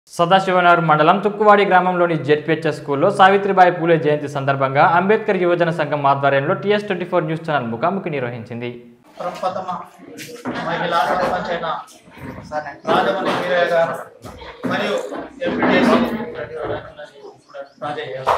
సదాశివనగర్ మండలం తుక్కువాడి గ్రామంలోని జెడ్పిహెచ్ఎస్ స్కూల్లో సావిత్రిబాయి పూలే జయంతి సందర్భంగా అంబేద్కర్ యువజన సంఘం ఆధ్వర్యంలో TS twenty four news channel ముఖాముఖి నిర్వహించింది ప్రప్రథమ మహిళా సర్పంచ్ అయిన రాజమణి వీరయ్య గారు మరియు ఎంపీటీసీ రాజయ్య గారు.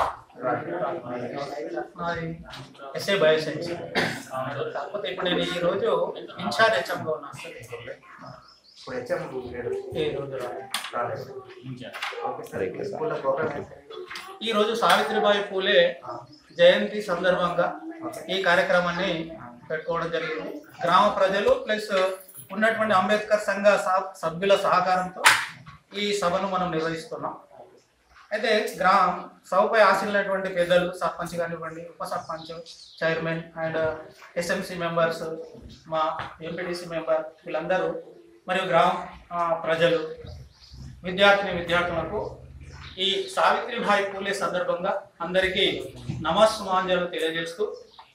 నాది ఎస్ఏ బయోసైన్స్ కాకపోతే ఇప్పుడు నేను ఈ రోజు ఇన్ఛార్జ్ హెచ్ఎంలో ఉన్నాను ఇప్పుడు హెచ్ఎం లేడు. ఈ రోజు రాలేదు. రాలేదు. Okay sir. స్కూల్లో ప్రోగ్రామ్ ఏంటి? ఈ రోజు సావిత్రిబాయి పూలే జయంతి సందర్భంగా ఈ కార్యక్రమాన్ని పెట్టుకోవడం జరిగింది గ్రామ ప్రజలు ప్లస్ ఉన్నటువంటి అంబేద్కర్ సంఘ సా- సభ్యుల సహకారంతో ఈ సభను మనం నిర్వహిస్తున్నాం అయితే గ్రా సభపై ఆశీలైనటువంటి పెద్దలు సర్పంచ్ కానివ్వండి ఉప sarpanch chairman and SMC members మా ఎంపీటీసీ మెంబర్ వీళ్ళందరూ మరియు గ్రామ ఆ, ప్రజలు విద్యార్థిని విద్యార్థులకు ఈ సావిత్రిబాయి పూలే సందర్భంగా అందరికీ నమస్సుమాంజలు తెలియజేస్తూ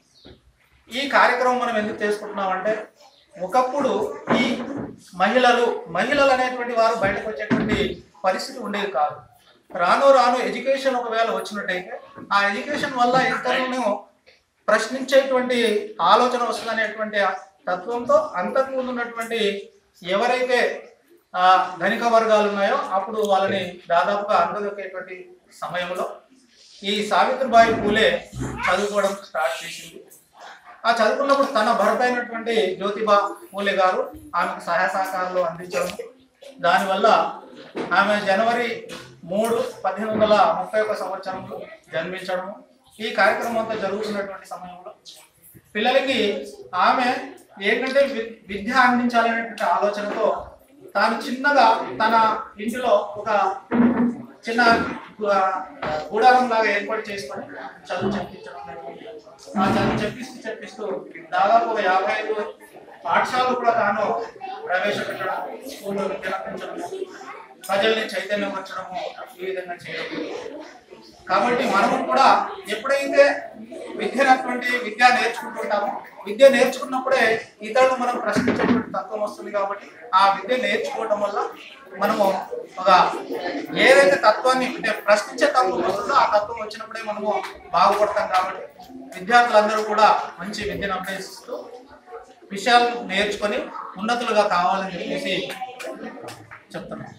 ఈ కార్యక్రమం మనం ఎందుకు చేసుకుంటున్నామంటే ఒకప్పుడు ఈ మహిళలు మహిళలు అనేటువంటి వారు బయటకు వచ్చేటువంటి పరిస్థితి ఉండేది కాదు రాను రాను ఎడ్యుకేషన్ ఒకవేళ వచ్చినట్టయితే ఆ ఎడ్యుకేషన్ వల్ల ఇతరులను ప్రశ్నించేటువంటి ఆలోచన వస్తుందనేటువంటి తత్వంతో అంతకు ముందు ఉన్నటువంటి ఎవరైతే ఆ ధనిక వర్గాలు ఉన్నాయో అప్పుడు వాళ్ళని దాదాపుగా అందదొక్కేటువంటి సమయంలో ఈ సావిత్రిబాయి పూలే చదువుకోవడం స్టార్ట్ చేసింది ఆ చదువుకున్నప్పుడు తన భర్త అయినటువంటి జ్యోతిబా పూలే గారు ఆమెకు సహాయ సహకారాలు అందించడం దానివల్ల ఆమె జనవరి మూడు పద్దెనిమిది వందల ముప్పై ఒక సంవత్సరంలో జన్మించడము ఈ కార్యక్రమం అంతా జరుగుతున్నటువంటి సమయంలో పిల్లలకి ఆమె ఏంటంటే వి- విద్య అందించాలనేటువంటి ఆలోచనతో తాను చిన్నగా తన ఇంటిలో ఒక చిన్న ఆ, గూడారం లాగా ఏర్పాటు చేసుకొని చదువు చెప్పించడం జరిగింది. ఆ చదువు చెప్పిస్తూ చెప్పిస్తూ దాదాపు ఒక యాభై ఐదు పాఠశాలలు కూడా తాను ప్రవేశపెట్టడం స్కూల్లో విద్యను అందించడము ప్రజల్ని చైతన్యపరచడము ఈ విధంగా చేయడం కాబట్టి మనము కూడా ఎప్పుడైతే విద్యనటువంటి విద్య నేర్చుకుంటుంటామో విద్య నేర్చుకున్నప్పుడే ఇతరులు మనం ప్రశ్నించేటువంటి తత్వం వస్తుంది కాబట్టి ఆ విద్య నేర్చుకోవడం వల్ల మనము ఒక ఏదైతే తత్వాన్ని అంటే ప్రశ్నించే తత్వం వస్తుందో ఆ తత్వం వచ్చినప్పుడే మనము బాగుపడతాం కాబట్టి విద్యార్థులందరూ కూడా మంచి విద్యను అభ్యసిస్తూ విషయాలు నేర్చుకొని ఉన్నతులుగా కావాలని చెప్పేసి చెప్తున్నాం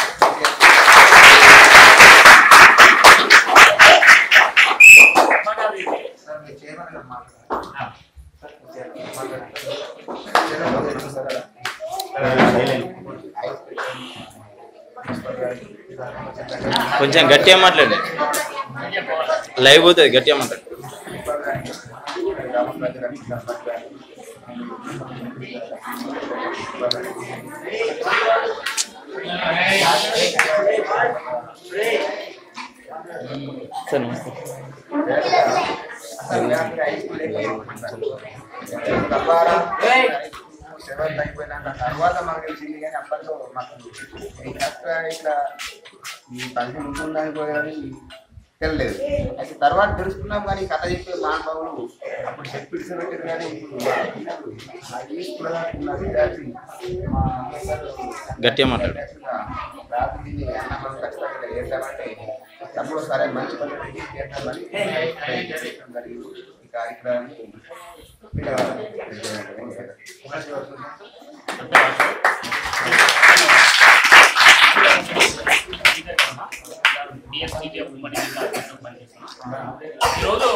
సార్ మీ చైర్మన్ గారు మాట్లాడారు. సార్, మీ చైర్మన్ మాట్లాడారు. చైర్మన్ గారు ఎప్పుడు సార్ అలా? కొంచెం గట్టిగా మాట్లాడు లైవ్ పోతుంది గట్టిగా మాట్లాడు గ్రామ ప్రజలని, సర్పంచ్ గాని, సార్ నమస్తే అసలు వ్యాపారి హై స్కూల్ తద్వారా సెవెంత్ అయిపోయినాక తర్వాత మాకు తెలిసింది కానీ అప్పట్లో మాకు ఈ కష్ట ఇట్లా ఈ పది ఉంటుందని కూడా కానీ తెలియలేదు అయితే తర్వాత తెలుసుకున్నాం కానీ కథ చెప్పే మహానుభావులు అప్పుడు చెప్పిడిసి పెట్టారు కానీ ఇప్పుడు మా పిల్లలు, ఆ ఈ స్కూల్ ఉన్న విద్యార్థి మా అందరూ గట్టిగా మాట్లాడు. రాత్రి తిని అన్నం మనం ఖచ్చితంగా చేద్దామంటే తమ్ముడు సరే మంచి పద్ధతి చేద్దామని ప్రయత్నం జరిగింది ఈ కార్యక్రమాన్ని ఈరోజు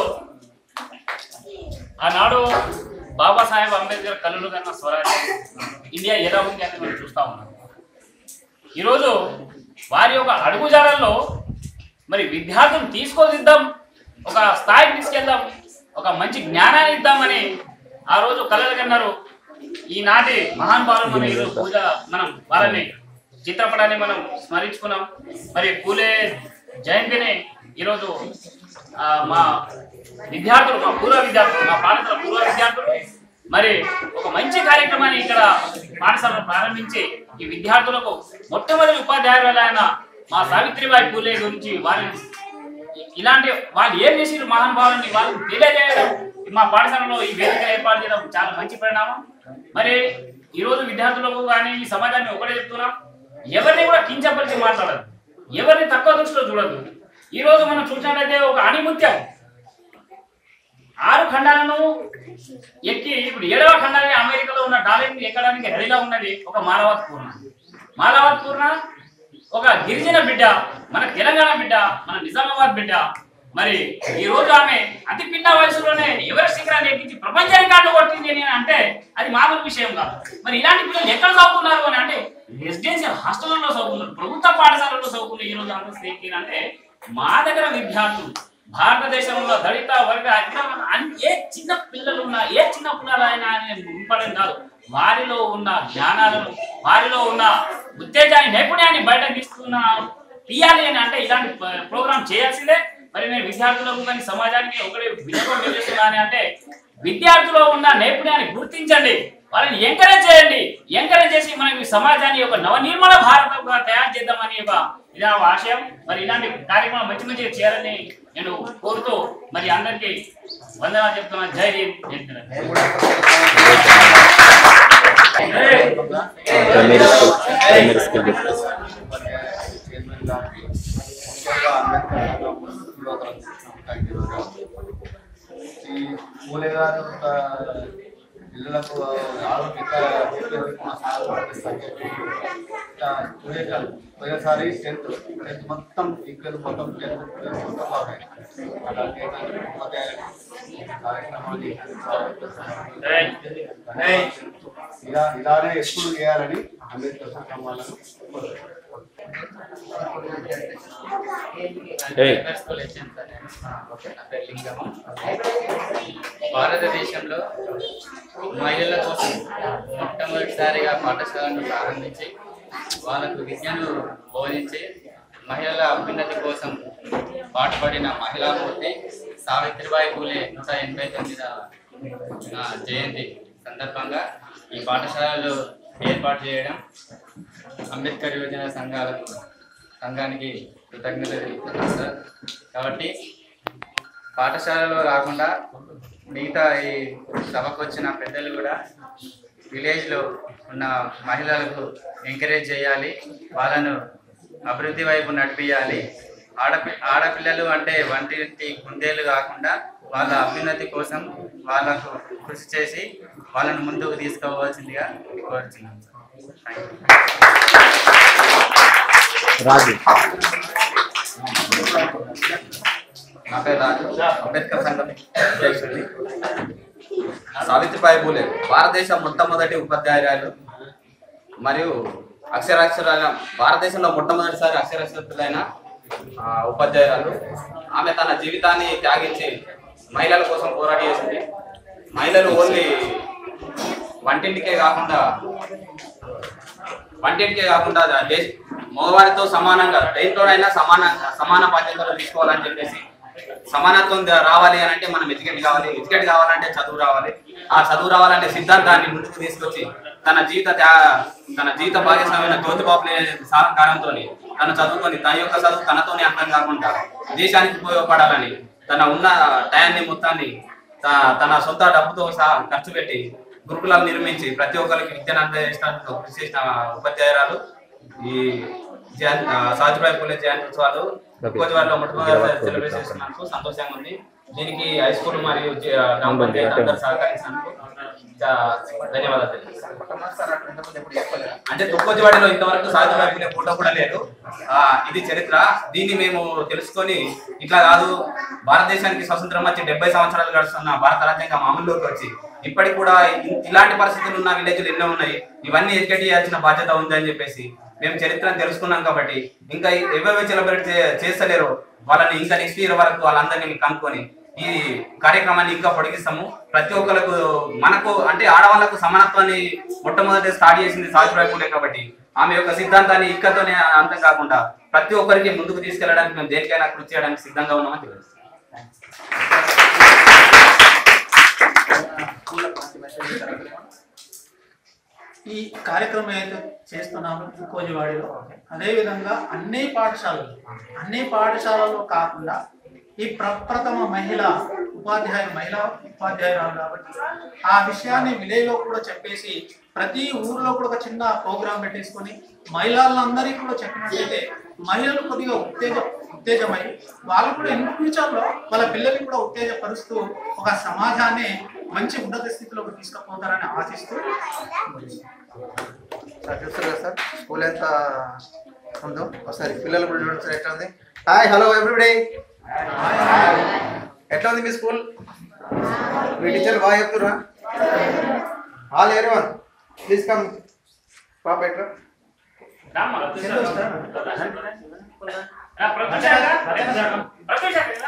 ఆనాడు బాబాసాహెబ్ అంబేద్కర్ కళ్ళు కన్నా స్వరాజ్యం ఇండియా ఎలా ఉంది అని మనం చూస్తా ఉన్నాం ఈరోజు వారి యొక్క అడుగుజాడల్లో మరి విద్యార్థులను తీసుకోదిద్దాం ఒక స్థాయికి తీసుకెళ్దాం ఒక మంచి జ్ఞానాన్ని ఇద్దామని ఆ రోజు కలలు కన్నారు ఈనాటి మహానుభావులు మనం ఈరోజు పూజ మనం వాళ్ళని చిత్రపటాన్ని మనం స్మరించుకున్నాం మరి పూలే జయంతిని ఈరోజు ఆ, మా విద్యార్థులు మా పూర్వ విద్యార్థులు మా పాఠశాల పూర్వ విద్యార్థులు మరి ఒక మంచి కార్యక్రమాన్ని ఇక్కడ పాఠశాలను ప్రారంభించి ఈ విద్యార్థులకు మొట్టమొదటి ఉపాధ్యాయురాలైన మా సావిత్రిబాయి పూలే గురించి వారిని ఇలాంటి వాళ్ళు ఏం చేసిరు మహానుభావులని వాళ్ళు తెలియజేయడం మా పాఠశాలలో ఈ వేదిక ఏర్పాటు చేయడం చాలా మంచి పరిణామం మరి ఈ రోజు విద్యార్థులకు కానీ ఈ సమాజాన్ని ఒకటే చెప్తున్నాం ఎవరిని కూడా కించపరిచి మాట్లాడదు ఎవరిని తక్కువ దృష్టిలో చూడద్దు ఈ రోజు మనం చూసినట్లయితే ఒక అణిముత్యం ఆరు ఖండాలను ఎక్కి ఇప్పుడు ఏడవ ఖండాన్ని అమెరికాలో ఉన్న డాలింగ్ ఎక్కడానికి రెడీగా ఉన్నది ఒక మాలవత్ పూర్ణ మాలవత్ పూర్ణ ఒక గిరిజన బిడ్డ మన తెలంగాణ బిడ్డ మన నిజామాబాద్ బిడ్డ మరి ఈ రోజు ఆమె అతి పిన్న వయసులోనే ఎవరెస్ట్ శిఖరాన్ని ఎక్కించి ప్రపంచ రికార్డు కొట్టింది అని అంటే అది మామూలు విషయం కాదు మరి ఇలాంటి పిల్లలు ఎక్కడ చదువుకున్నారు అని అంటే రెసిడెన్షియల్ హాస్టల్లో చదువుకున్నారు ప్రభుత్వ పాఠశాలలో చదువుకున్న ఈ రోజు అందరూ అంటే మా దగ్గర విద్యార్థులు భారతదేశంలో దళిత వర్గ అగ్రమ అన్- ఏ చిన్న పిల్లలు ఉన్నా ఏ చిన్న పిల్లలైనా ఇంపార్టెంట్ కాదు వారిలో ఉన్న జ్ఞానాలను వారిలో ఉన్న ఉత్తేజాన్ని నైపుణ్యాన్ని బయట తీస్తున్న తీయాలి అని అంటే ఇలాంటి ప- ప్రోగ్రామ్ చేయాల్సిందే మరి నేను విద్యార్థులకు కానీ సమాజానికి ఒకటి వినపం చేస్తున్నాను అంటే విద్యార్థుల్లో ఉన్న నైపుణ్యాన్ని గుర్తించండి వాళ్ళని ఎంకరేజ్ చేయండి ఎంకరేజ్ చేసి మనం ఈ సమాజాన్ని ఒక నవనిర్మల భారతంగా తయారు చేద్దామని ఒక ఇది నా ఆశయం మరి ఇలాంటి కార్యక్రమం మంచి మంచిగా చేయాలని నేను కోరుతూ మరి అందరికీ వందనాలు చెప్తున్నాను జై హింద్ జై తెలంగాణ. మేము కూడా ప్రైమరీ స్కూల్ ప్రైమరీ స్కూల్ చెప్పేసి చైర్మన్ గారికి ముఖ్యంగా అంబేద్కర్ యువకులకు థ్యాంక్ యూ ఈ పూలే గారు ఒక పిల్లలకు ఆరోగ్య పోయినసారి టెన్త్ టెన్త్ మొత్తం ఈక్వల్ మొత్తం టెన్త్ మొత్తం బాగా అలా కార్యక్రమాన్ని ఇలా ఇలానే ఎప్పుడు చేయాలని అంబేద్కర్ సంఘం వాళ్ళను ఏయ్. భారతదేశంలో మహిళల కోసం మొట్టమొదటిసారిగా పాఠశాలను ప్రారంభించి వాళ్ళకు విద్యను బోధించి మహిళల అభ్యున్నతి కోసం పాటుపడిన మహిళామూర్తి సావిత్రిబాయి పూలే నూట ఎనభై తొమ్మిదవ ఆ, జయంతి సందర్భంగా ఈ పాఠశాలలు ఏర్పాటు చేయడం అంబేద్కర్ యువజన సంఘాలకు సంఘానికి కృతజ్ఞత తెలుపుతున్నాను సార్ కాబట్టి పాఠశాలలో కాకుండా మిగతా ఈ సభకు వచ్చిన పెద్దలు కూడా విలేజ్లో ఉన్న మహిళలకు ఎంకరేజ్ చేయాలి వాళ్ళను అభివృద్ధి వైపు నడిపించాలి ఆడపి ఆడపిల్లలు అంటే వంటింటి కుందేలు కాకుండా వాళ్ళ అభ్యున్నతి కోసం వాళ్ళకు కృషి చేసి వాళ్ళను ముందుకు తీసుకోవాల్సిందిగా కోరుతున్నాను సార్ థ్యాంక్ యూ రాజు నా పేరు రాజు అంబేద్కర్ సంఘం అధ్యక్షుడిని సావిత్రిబాయి పూలే భారతదేశ మొట్టమొదటి ఉపాధ్యాయురాలు మరియు అక్షరాక్షరాల భారతదేశంలో మొట్టమొదటిసారి అక్షరాస్యతులైన ఆ, ఉపాధ్యాయురాలు ఆమె తన జీవితాన్ని త్యాగించి మహిళల కోసం పోరాటం చేసింది మహిళలు ఓన్లీ వంటింటికే కాకుండా వంటింటికే కాకుండా దేశ మగవారితో సమానంగా దేంట్లోనైనా సమాన సమాన బాధ్యతలు తీసుకోవాలని చెప్పేసి సమానత్వం ద- రావాలి అని అంటే మనం ఎడ్యుకేట్ కావాలి ఎడ్యుకేట్ కావాలంటే చదువు రావాలి ఆ చదువు రావాలనే సిద్ధాంతాన్ని ముందుకు తీసుకొచ్చి తన జీవిత త్యా- తన జీవిత భాగస్వామైన జ్యోతిబాబులే సహకారంతో తన చదువుకొని తన యొక్క చదువు తనతోనే అర్థం కాకుండా దేశానికి ఉపయోగపడాలని తన ఉన్న టయాన్ని మొత్తాన్ని త- తన సొంత డబ్బుతో సహా ఖర్చు పెట్టి గురుకులాలు నిర్మించి ప్రతి ఒక్కరికి విద్యను అందజేయడానికి కృషి చేసిన ఉపాధ్యాయురాలు ఈ జయంతి సావిత్రిబాయి పూలే జయంతి ఉత్సవాలు కోచివాడలో మొట్టమొదటి సెలబ్రేట్ చేస్తున్నందుకు సంతోషంగా ఉంది దీనికి హై స్కూల్ మరియు జ- గ్రామ పంచాయతీ అందరూ సహకరించినందుకు చా- ధన్యవాదాలు తెలియజేస్తున్నాను. అంటే తుక్కోజివాడిలో ఇంతవరకు సావిత్రిబాయి పూలే ఫోటో కూడా లేదు ఆ, ఇది చరిత్ర దీన్ని మేము తెలుసుకొని ఇట్లా కాదు భారతదేశానికి స్వతంత్రం వచ్చి డెబ్బై సంవత్సరాలు గడుస్తున్న భారత రాజ్యాంగం అమల్లోకి వచ్చి ఇప్పటికి కూడా ఇ- ఇలాంటి పరిస్థితులు ఉన్న విలేజ్లు ఎన్నో ఉన్నాయి ఇవన్నీ ఎడ్యుకేట్ చేయాల్సిన బాధ్యత ఉంది అని చెప్పేసి మేము చరిత్రను తెలుసుకున్నాం కాబట్టి ఇంకా ఎవరెవరు సెలబ్రేట్ చేస్తలేరో వాళ్ళని ఇంకా నెక్స్ట్ ఇయర్ వరకు వాళ్ళందరినీ కనుక్కొని ఈ కార్యక్రమాన్ని ఇంకా పొడిగిస్తాము ప్రతి ఒక్కరికి మనకు అంటే ఆడవాళ్ళకు సమానత్వాన్ని మొట్టమొదటి స్టార్ట్ చేసింది సావిత్రిబాయి పూలే కాబట్టి ఆమె యొక్క సిద్ధాంతాన్ని ఇక్కతోనే అంతం కాకుండా ప్రతి ఒక్కరికి ముందుకు తీసుకెళ్ళడానికి మేము దేనికైనా కృషి చేయడానికి సిద్ధంగా ఉన్నామని తెలుసు ఈ కార్యక్రమం ఏదైతే చేస్తున్నామో కోజివాడిలో అదేవిధంగా అన్ని పాఠశాలలు అన్ని పాఠశాలల్లో కాకుండా ఈ ప్రప్రథమ మహిళ ఉపాధ్యాయ మహిళా ఉపాధ్యాయురాలు కాబట్టి ఆ విషయాన్ని విలేజ్లో కూడా చెప్పేసి ప్రతి ఊర్లో కూడా ఒక చిన్న ప్రోగ్రాం పెట్టేసుకొని మహిళలందరికీ కూడా చెప్పినట్లయితే మహిళలు కొద్దిగా ఉత్తేజ ఉత్తేజమై వాళ్ళు కూడా ఇన్ ఫ్యూచర్లో వాళ్ళ పిల్లల్ని కూడా ఉత్తేజపరుస్తూ ఒక సమాజాన్ని మంచి ఉన్నత స్థితిలోకి తీసుకుపోతారని ఆశిస్తూ సార్ చూస్తారు కదా సార్ స్కూల్ ఎంత ఉందో ఒకసారి పిల్లలు కూడా చూడండి సార్ ఎట్లా ఉంది హాయ్ హలో ఎవ్రీడే ఎట్లా ఉంది మీ స్కూల్ మీ టీచర్ బాగా చెప్తురా ఆల్ ఎవరి వన్ ప్లీజ్ కమ్ పాప ఎట్లా రామ్మా. రా, ప్రత్యూష రా. ప్రత్యూష రా.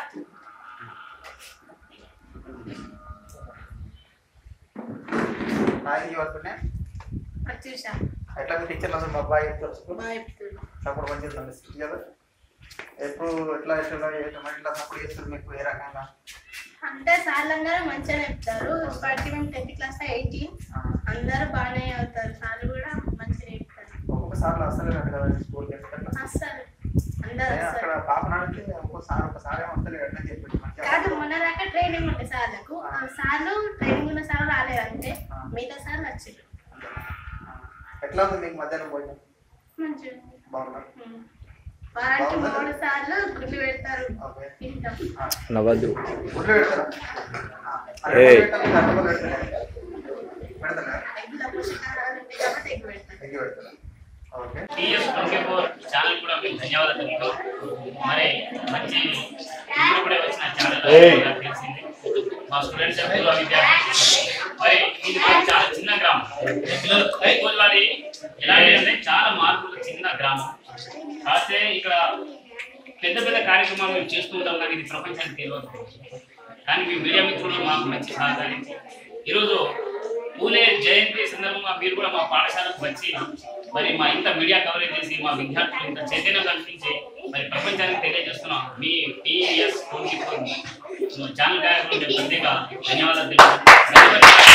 హాయ్ వస్తున్నా ప్రత్యూష ఎట్లా మీ టీచర్లు అసలు మా బాగా చెప్తారు స్కూల్ బాగా చెప్తుంది సపోర్ట్ మంచిగా ఉంది కదా ఎప్పుడు ఎట్లా ఎట్లా ఎట్లా ఎట్లా సపోర్ట్ చేస్తారు మీకు ఏ రకంగా అంటే సార్లందరూ మంచిగా చెప్తారు ఇప్పటికి మేము టెన్త్ క్లాస్ ఎయిటీ అందరూ బాగానే అవుతారు సార్లు కూడా మంచిగా చెప్తారు ఒక్కొక్కసారి అసలు రాదు కదా స్కూల్కి ఎట్లా అస్సలు అందరు ఏ అక్కడ అస్సలు పాప నడితే ఒక్కోసారి ఒకసారి వస్తలేదు ఎట్లా చెప్పి కాదు మొన్న దాకా ట్రైనింగ్ ఉండే సార్లకు ఆ సార్లు ట్రైనింగ్ ఉన్న సార్లు రాలేదంటే మిగతా సార్లు వచ్చారు ఎట్లా ఉంది మీకు మధ్యాహ్నం భోజనం మంచిగా ఉంది. బాగుందా ఉమ్. వారానికి మూడు సార్లు గుడ్లు పెడతారు ఓకే తింటాం నవ్వద్దు గుడ్లు పెడతారా ఏయ్. అరటిపళ్ళు పెడతారా? పెడతారా ఎగ్గుల పోషకాహారాలు ఉంటాయి కాబట్టి ఎగ్గు పెడతారు ఎగ్గి పెడతారా okay TS twenty four channel కూడా మీకు ధన్యవాదాలు తెలుపుతూ మరి మంచి ఇప్పుడు కూడా వచ్చిన ఛానల్ నాకు తెలిసింది మా స్టూడెంట్స్ పూర్వ విద్యార్థులు మరి ఇది మాది చాలా చిన్న గ్రామం పూర్వాడి ఎలాంటి అంటే చాలా మార్పులు చిన్న గ్రామం కాకపోతే ఇక్కడ పెద్ద పెద్ద కార్యక్రమాలు మేము చేస్తూ ఉంటాం కానీ ఇది ప్రపంచానికి తెలియదు కానీ మీ మీడియా మిత్రులు మాకు మంచి సహకరించి ఈరోజు పూలే జయంతి సందర్భంగా మీరు కూడా మా పాఠశాలకు వచ్చి మరి మా ఇంత మీడియా కవరేజ్ చేసి మా విద్యార్థులు ఇంత చైతన్యం కల్పించి మరి ప్రపంచానికి తెలియజేస్తున్నాం మీ టీఎస్ ట్వంటీ ఫోర్ ఛానల్ గాయకులు ప్రత్యేక ధన్యవాదాలు తెలుపుతున్నాను